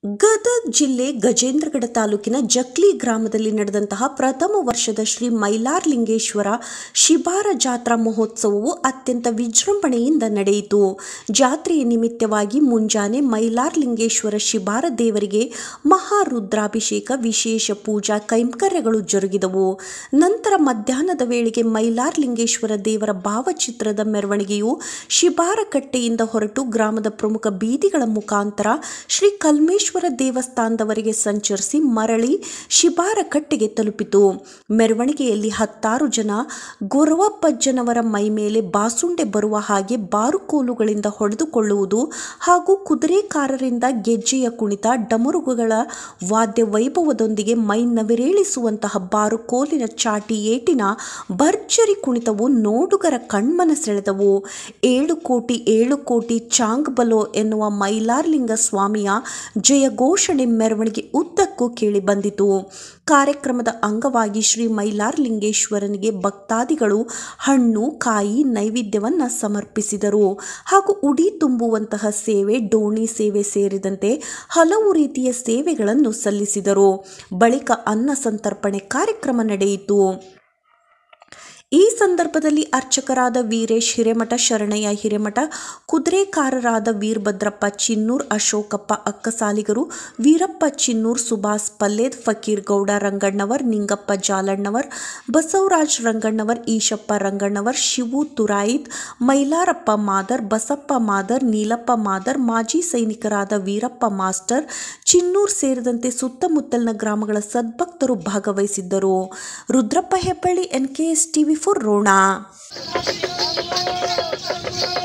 ಗದಗ್ ಜಿಲ್ಲೆ ಗಜೇಂದ್ರಗಡ ತಾಲೂಕಿನ ಜಕ್ಲಿ ಗ್ರಾಮದಲ್ಲಿ ನಡೆದಂತಹ ಪ್ರಥಮ ವರ್ಷದ ಶ್ರೀ ಮೈಲಾರಲಿಂಗೇಶ್ವರ ಶಿಬಾರ ಜಾತ್ರಾ ಮಹೋತ್ಸವವು ಅತ್ಯಂತ ವಿಜೃಂಭಣೆಯಿಂದ ನಡೆಯಿತು ಜಾತ್ರೆಯ ನಿಮಿತ್ತವಾಗಿ ಮುಂಜಾನೆ ಮೈಲಾರಲಿಂಗೇಶ್ವರ ಶಿಬಾರ ದೇವರಿಗೆ ಮಹಾರುದ್ರಾಭಿಷೇಕ ವಿಶೇಷ ಪೂಜಾ ಕೈಂಕರ್ಯಗಳು ಜರುಗಿದವು ನಂತರ ಮಧ್ಯಾಹ್ನದ ವೇಳೆಗೆ ಮೈಲಾರಲಿಂಗೇಶ್ವರ ದೇವರ ಭಾವಚಿತ್ರದ ಮೆರವಣಿಗೆಯು ಶಿಬಾರ ಕಟ್ಟೆಯಿಂದ ಹೊರಟು ಗ್ರಾಮದ ಪ್ರಮುಖ ಬೀದಿಗಳ ಮುಖಾಂತರ ಶ್ರೀ ಕಲ್ಮೇಶ್ವರ ದೇವಸ್ಥಾನದವರೆಗೆ ಸಂಚರಿಸಿ ಮರಳಿ ಶಿಬಾರ ಕಟ್ಟೆಗೆ ತಲುಪಿತು ಮೆರವಣಿಗೆಯಲ್ಲಿ ಹತ್ತಾರು ಜನ ಗೊರವಪ್ಪಜ್ಜನವರ ಮೈಮೇಲೆ ಬಾಸುಂಡೆ ಬರುವ ಹಾಗೆ ಬಾರುಕೋಲುಗಳಿಂದ ಹೊಡೆದುಕೊಳ್ಳುವುದು ಹಾಗೂ ಕುದುರೆಕಾರರಿಂದ ಗೆಜ್ಜೆಯ ಕುಣಿತ ಡಮರುಗಳ ವಾದ್ಯ ವೈಭವದೊಂದಿಗೆ ಮೈ ನವಿರೇಳಿಸುವಂತಹ ಬಾರುಕೋಲಿನ ಚಾಟಿ ಏಟಿನ ಭರ್ಜರಿ ಕುಣಿತವು ನೋಡುಗರ ಕಣ್ಮನ ಸೆಳೆದವು ಏಳು ಕೋಟಿ ಏಳು ಕೋಟಿ ಚಾಂಗ್ ಬಲೋ ಎನ್ನುವ ಮೈಲಾರಲಿಂಗ ಸ್ವಾಮಿಯ ಜಯಘೋಷಣೆ ಮೆರವಣಿಗೆ ಉದ್ದಕ್ಕೂ ಕೇಳಿಬಂದಿತು ಕಾರ್ಯಕ್ರಮದ ಅಂಗವಾಗಿ ಶ್ರೀ ಮೈಲಾರಲಿಂಗೇಶ್ವರನಿಗೆ ಭಕ್ತಾದಿಗಳು ಹಣ್ಣು ಕಾಯಿ ನೈವೇದ್ಯವನ್ನ ಸಮರ್ಪಿಸಿದರು ಹಾಗೂ ಉಡಿ ತುಂಬುವಂತಹ ಸೇವೆ ಡೋಣಿ ಸೇವೆ ಸೇರಿದಂತೆ ಹಲವು ರೀತಿಯ ಸೇವೆಗಳನ್ನು ಸಲ್ಲಿಸಿದರು ಬಳಿಕ ಅನ್ನ ಸಂತರ್ಪಣೆ ಕಾರ್ಯಕ್ರಮ ನಡೆಯಿತು ಈ ಸಂದರ್ಭದಲ್ಲಿ ಅರ್ಚಕರಾದ ವೀರೇಶ್ ಹಿರೇಮಠ ಶರಣಯ್ಯ ಹಿರೇಮಠ ಕುದುರೆಕಾರರಾದ ವೀರಭದ್ರಪ್ಪ ಚಿನ್ನೂರ್ ಅಶೋಕಪ್ಪ ಅಕ್ಕಸಾಲಿಗರು ವೀರಪ್ಪ ಚಿನ್ನೂರ್ ಸುಭಾಸ್ ಪಲ್ಲೇದ್ ಫಕೀರ್ ಗೌಡ ರಂಗಣ್ಣವರ್ ನಿಂಗಪ್ಪ ಜಾಲಣ್ಣವರ್ ಬಸವರಾಜ್ ರಂಗಣ್ಣವರ್ ಈಶಪ್ಪ ರಂಗಣ್ಣವರ್ ಶಿವು ತುರಾಯಿತ್ ಮೈಲಾರಪ್ಪ ಮಾದರ್ ಬಸಪ್ಪ ಮಾದರ್ ನೀಲಪ್ಪ ಮಾದರ್ ಮಾಜಿ ಸೈನಿಕರಾದ ವೀರಪ್ಪ ಮಾಸ್ಟರ್ ಚಿನ್ನೂರ್ ಸೇರಿದಂತೆ ಸುತ್ತಮುತ್ತಲಿನ ಗ್ರಾಮಗಳ ಸದ್ಭಕ್ತರು ಭಾಗವಹಿಸಿದ್ದರು Rudrappa Hebballi N K S TV for Ron